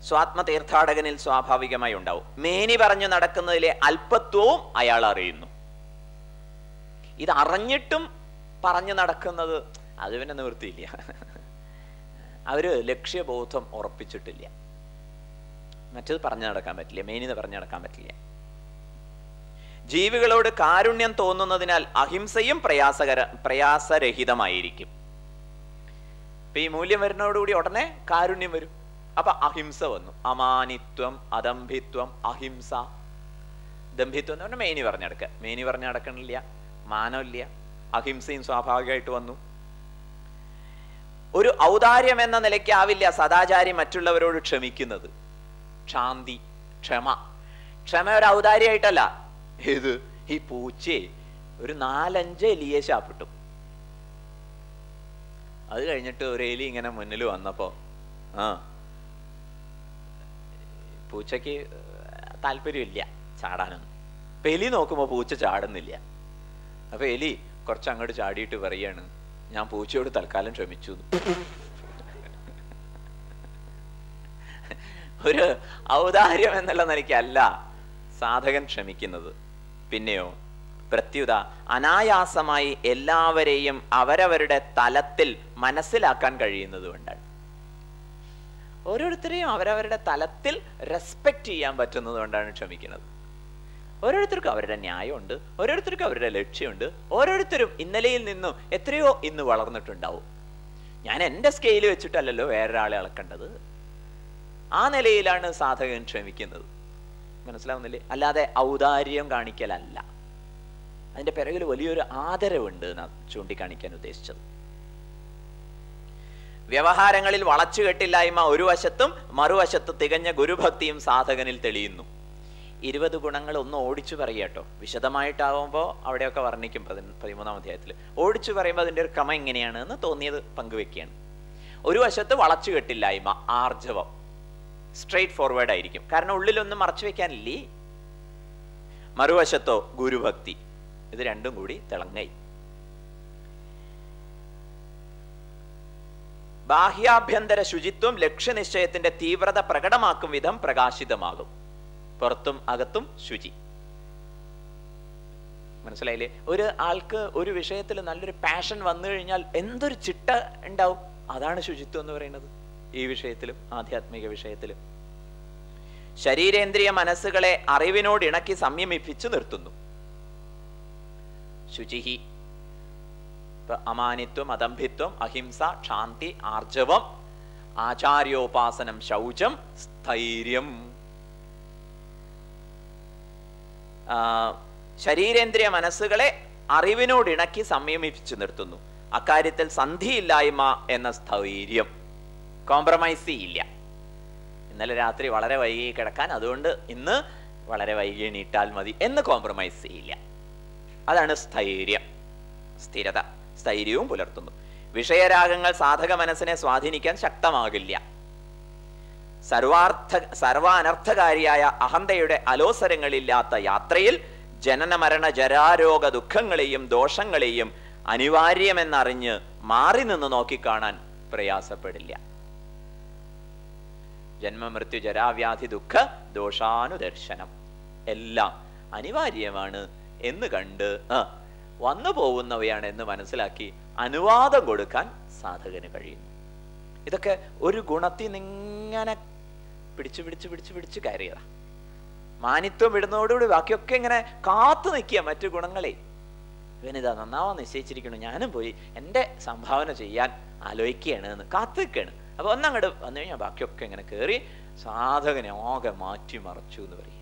സ്വാത്മ തീർത്ഥാടകനിൽ സ്വാഭാവികമായി ഉണ്ടാവും മേനി പറഞ്ഞു നടക്കുന്നതിലെ അല്പത്വവും അയാൾ അറിയുന്നു ഇത് അറിഞ്ഞിട്ടും പറഞ്ഞു നടക്കുന്നത് അത് പിന്നെ നിവൃത്തിയില്ല അവര് ലക്ഷ്യബോധം ഉറപ്പിച്ചിട്ടില്ല മറ്റത് പറഞ്ഞു നടക്കാൻ പറ്റില്ല മെയിനിന്ന് പറഞ്ഞു നടക്കാൻ പറ്റില്ല ജീവികളോട് കാരുണ്യം തോന്നുന്നതിനാൽ അഹിംസയും പ്രയാസകര പ്രയാസരഹിതമായിരിക്കും ഇപ്പൊ ഈ മൂല്യം വരുന്നതോടുകൂടി ഉടനെ കാരുണ്യം വരും അപ്പൊ അഹിംസ വന്നു അമാനിത്വം അദംഭിത്വം അഹിംസ ദംഭിത്വം എന്ന് പറഞ്ഞാൽ മേനി പറഞ്ഞെടുക്കുക മേനി പറഞ്ഞു നടക്കണില്ല മാനമില്ല അഹിംസയും സ്വാഭാവികമായിട്ട് വന്നു ഒരു ഔദാര്യം എന്ന നിലയ്ക്കാവില്ല സദാചാരി മറ്റുള്ളവരോട് ക്ഷമിക്കുന്നത് ശാന്തി ക്ഷമ ക്ഷമ ഒരു ഔദാര്യമായിട്ടല്ല ഇത് ഈ പൂച്ചയെ ഒരു നാലഞ്ച് എലിയെ ശാപ്പിട്ടു അത് കഴിഞ്ഞിട്ട് ഒരു എലി ഇങ്ങനെ മുന്നിൽ വന്നപ്പോ ആ പൂച്ചയ്ക്ക് താല്പര്യമില്ല ചാടാനൊന്നും അപ്പൊ എലി നോക്കുമ്പോ പൂച്ച ചാടുന്നില്ല അപ്പൊ എലി കുറച്ച് അങ്ങോട്ട് ചാടിയിട്ട് പറയാണ് ഞാൻ പൂച്ചയോട് തൽക്കാലം ക്ഷമിച്ചു എന്ന്." ഒരു ഔദാര്യം എന്നുള്ള നിലയ്ക്കല്ല സാധകൻ ക്ഷമിക്കുന്നത് പിന്നെയോ പ്രത്യുത അനായാസമായി എല്ലാവരെയും അവരവരുടെ തലത്തിൽ മനസ്സിലാക്കാൻ കഴിയുന്നത് കൊണ്ടാണ് ഓരോരുത്തരെയും അവരവരുടെ തലത്തിൽ റെസ്പെക്ട് ചെയ്യാൻ പറ്റുന്നത് കൊണ്ടാണ് ക്ഷമിക്കുന്നത് ഓരോരുത്തർക്കും അവരുടെ ന്യായമുണ്ട് ഓരോരുത്തർക്കും അവരുടെ ലക്ഷ്യമുണ്ട് ഓരോരുത്തരും ഇന്നലെയിൽ നിന്നും എത്രയോ ഇന്ന് വളർന്നിട്ടുണ്ടാവും ഞാൻ എൻ്റെ സ്കെയിൽ വെച്ചിട്ടല്ലല്ലോ വേറൊരാളെ അളക്കേണ്ടത് ആ നിലയിലാണ് സാധകൻ ക്ഷമിക്കുന്നത് മനസ്സിലാവുന്നില്ലേ അല്ലാതെ ഔദാര്യം കാണിക്കലല്ല അതിന്റെ പിറകിൽ വലിയൊരു ആദരവുണ്ട് എന്നാണ് ചൂണ്ടിക്കാണിക്കാൻ ഉദ്ദേശിച്ചത് വ്യവഹാരങ്ങളിൽ വളച്ചുകെട്ടില്ലായ്മ ഒരു വശത്തും മറുവശത്ത് തികഞ്ഞ ഗുരുഭക്തിയും സാധകനിൽ തെളിയുന്നു ഇരുപത് ഗുണങ്ങൾ ഒന്ന് ഓടിച്ചു പറയാട്ടോ വിശദമായിട്ടാവുമ്പോൾ അവിടെയൊക്കെ വർണ്ണിക്കും പതി- പതിമൂന്നാം അധ്യായത്തിൽ ഓടിച്ചു പറയുമ്പോൾ അതിന്റെ ഒരു ക്രമം എങ്ങനെയാണ് എന്ന് തോന്നിയത് പങ്കുവെക്കുകയാണ് ഒരു വശത്ത് വളച്ചുകെട്ടില്ലായ്മ ആർജവം സ്ട്രെയിറ്റ് ഫോർവേഡ് ആയിരിക്കും കാരണം ഉള്ളിലൊന്നും മറച്ചു വെക്കാനില്ലേ മറുവശത്തോ ഗുരുഭക്തി ഇത് രണ്ടും കൂടി തിളങ്ങായി ബാഹ്യാഭ്യന്തര ശുചിത്വം ലക്ഷ്യനിശ്ചയത്തിന്റെ തീവ്രത പ്രകടമാക്കും വിധം പ്രകാശിതമാകും പുറത്തും അകത്തും ശുചി മനസ്സിലായില്ലേ ഒരു ആൾക്ക് ഒരു വിഷയത്തിൽ നല്ലൊരു പാഷൻ വന്നു കഴിഞ്ഞാൽ എന്തൊരു ചിട്ട ഉണ്ടാവും അതാണ് ശുചിത്വം എന്ന് പറയുന്നത് ഈ വിഷയത്തിലും ആധ്യാത്മിക വിഷയത്തിലും ശരീരേന്ദ്രിയ മനസ്സുകളെ അറിവിനോട് ഇണക്കി സംയമിപ്പിച്ചു നിർത്തുന്നു ശുചിഹി ഇപ്പൊ അമാനിത്വം അദംഭിത്വം അഹിംസ ക്ഷാന്തി ആർജവം ആചാര്യോപാസനം ശൗചം സ്ഥൈര്യം ആ, ശരീരേന്ദ്രിയ മനസ്സുകളെ അറിവിനോട് ഇണക്കി സംയമിപ്പിച്ചു നിർത്തുന്നു അക്കാര്യത്തിൽ സന്ധിയില്ലായ്മ എന്ന സ്ഥൈര്യം കോംപ്രമൈസ് ചെയ്യില്ല ഇന്നലെ രാത്രി വളരെ വൈകി കിടക്കാൻ അതുകൊണ്ട് ഇന്ന് വളരെ വൈകി എണീറ്റാൽ മതി എന്ന് കോംപ്രമൈസ് ചെയ്യില്ല അതാണ് സ്ഥൈര്യം സ്ഥിരത സ്ഥൈര്യവും പുലർത്തുന്നു വിഷയരാഗങ്ങൾ സാധക മനസ്സിനെ സ്വാധീനിക്കാൻ ശക്തമാകില്ല സർവാർത്ഥ സർവാനർത്ഥകാരിയായ അഹന്തയുടെ അലോസരങ്ങളില്ലാത്ത യാത്രയിൽ ജനന മരണ ജരാരോഗ ദുഃഖങ്ങളെയും ദോഷങ്ങളെയും അനിവാര്യമെന്നറിഞ്ഞ് മാറി നിന്ന് നോക്കിക്കാണാൻ പ്രയാസപ്പെടില്ല ജന്മമൃത്യു ജരാവ്യാധി ദുഃഖ ദോഷാനുദർശനം എല്ലാം അനിവാര്യമാണ് എന്ന് കണ്ട് ആ, വന്നു പോകുന്നവയാണ് എന്ന് മനസ്സിലാക്കി അനുവാദം കൊടുക്കാൻ സാധകന് കഴിയുന്നു ഇതൊക്കെ ഒരു ഗുണത്തിൽ നിന്നിങ്ങനെ പിടിച്ചു പിടിച്ചു പിടിച്ചു പിടിച്ചു കയറിയതാ മാനിത്വം വിടുന്നതോടുകൂടി ബാക്കിയൊക്കെ ഇങ്ങനെ കാത്തു നിൽക്കുക മറ്റു ഗുണങ്ങളെ ഇവനിതാ നന്നാവാൻ നിശ്ചയിച്ചിരിക്കണു ഞാനും പോയി എൻ്റെ സംഭാവന ചെയ്യാൻ ആലോചിക്കുകയാണ് എന്ന് കാത്തു നിൽക്കുകയാണ് അപ്പൊ ഒന്നങ്ങോട്ട് വന്നു കഴിഞ്ഞാൽ ബാക്കിയൊക്കെ ഇങ്ങനെ കയറി സാധകനെ ആകെ മാറ്റി മറച്ചു എന്ന് പറയും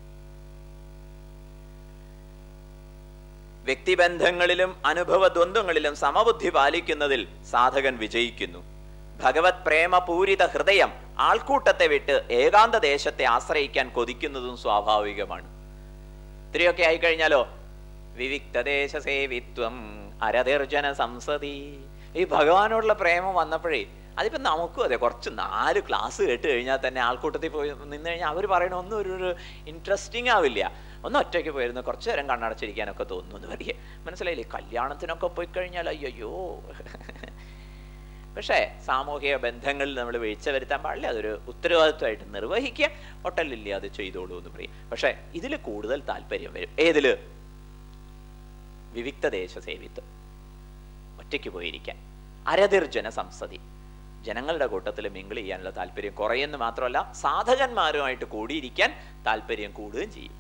വ്യക്തിബന്ധങ്ങളിലും അനുഭവ ദ്വന്ദ്ങ്ങളിലും സമബുദ്ധി പാലിക്കുന്നതിൽ സാധകൻ വിജയിക്കുന്നു ഭഗവത് പ്രേമപൂരിത ഹൃദയം ആൾക്കൂട്ടത്തെ വിട്ട് ഏകാന്ത ദേശത്തെ ആശ്രയിക്കാൻ കൊതിക്കുന്നതും സ്വാഭാവികമാണ് ഇത്രയൊക്കെ ആയിക്കഴിഞ്ഞാലോ വിവിക്തദേശ സേവിത്വം അരതിർജന സംസതി ഈ ഭഗവാനോടുള്ള പ്രേമം വന്നപ്പോഴേ അതിപ്പോ നമുക്കും അതെ കുറച്ച് നാല് ക്ലാസ് കേട്ട് കഴിഞ്ഞാൽ തന്നെ ആൾക്കൂട്ടത്തിൽ പോയി നിന്ന് കഴിഞ്ഞാൽ അവർ പറയണ ഒന്നും ഒരു ഒരു ഇൻട്രസ്റ്റിംഗ് ആവില്ല ഒന്ന് ഒറ്റയ്ക്ക് പോയിരുന്നു കുറച്ചു നേരം കണ്ണടച്ചിരിക്കാനൊക്കെ തോന്നുന്നു എന്ന് പറയേ മനസ്സിലായില്ലേ കല്യാണത്തിനൊക്കെ പോയി കഴിഞ്ഞാൽ അയ്യോ പക്ഷേ സാമൂഹിക ബന്ധങ്ങളിൽ നമ്മൾ വീഴ്ച വരുത്താൻ പാടില്ല അതൊരു ഉത്തരവാദിത്വമായിട്ട് നിർവഹിക്കുക ഹോട്ടലില്ല അത് ചെയ്തോളൂ എന്ന് പറയും പക്ഷേ ഇതിൽ കൂടുതൽ താല്പര്യം വരും ഏതില് വിവിക്ത ദേശ സേവിത്വം ഒറ്റയ്ക്ക് പോയിരിക്കാൻ അരതിർജന സംസതി ജനങ്ങളുടെ കൂട്ടത്തിൽ മിങ്കിൾ ചെയ്യാനുള്ള താല്പര്യം കുറയെന്ന് മാത്രമല്ല സാധകന്മാരുമായിട്ട് കൂടിയിരിക്കാൻ താല്പര്യം കൂടുകയും ചെയ്യും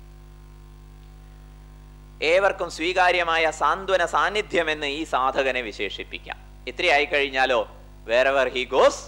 ഏവർക്കും സ്വീകാര്യമായ സാന്ത്വന സാന്നിധ്യം എന്ന് ഈ സാധകനെ വിശേഷിപ്പിക്കാം ഇത്രയായി കഴിഞ്ഞാലോ wherever he goes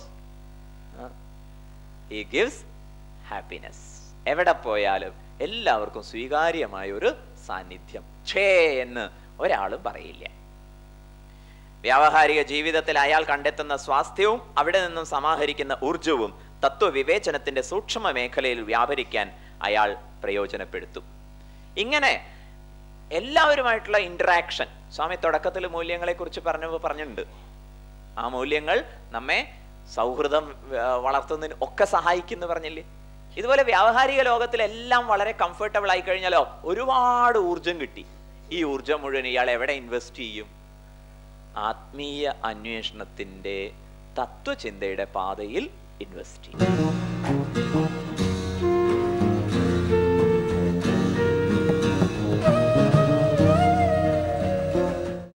he gives happiness എവിടെ പോയാലും എല്ലാവർക്കും സ്വീകാര്യമായ ഒരു സാന്നിധ്യം ഛേ എന്ന് ഒരാളും പറയില്ല വ്യാവഹാരിക ജീവിതത്തിൽ അയാൾ കണ്ടെത്തുന്ന സ്വാസ്ഥ്യവും അവിടെ നിന്നും സമാഹരിക്കുന്ന ഊർജവും തത്വവിവേചനത്തിന്റെ സൂക്ഷ്മ മേഖലയിൽ വ്യാപരിക്കാൻ അയാൾ പ്രയോജനപ്പെടുത്തും ഇങ്ങനെ എല്ലാവരുമായിട്ടുള്ള ഇന്ററാക്ഷൻ സ്വാമി തുടക്കത്തിൽ മൂല്യങ്ങളെ കുറിച്ച് പറഞ്ഞു പറഞ്ഞിട്ടുണ്ട് ആ മൂല്യങ്ങൾ നമ്മെ സൗഹൃദം ആ, വളർത്തുന്നതിന് ഒക്കെ സഹായിക്കുന്നു പറഞ്ഞില്ലേ ഇതുപോലെ വ്യാവഹാരിക ലോകത്തിൽ എല്ലാം വളരെ കംഫർട്ടബിൾ ആയി കഴിഞ്ഞാലോ ഒരുപാട് ഊർജം കിട്ടി ഈ ഊർജം മുഴുവൻ ഇയാൾ എവിടെ ഇൻവെസ്റ്റ് ചെയ്യും ആത്മീയ അന്വേഷണത്തിന്റെ തത്വചിന്തയുടെ പാതയിൽ ഇൻവെസ്റ്റ് ചെയ്യും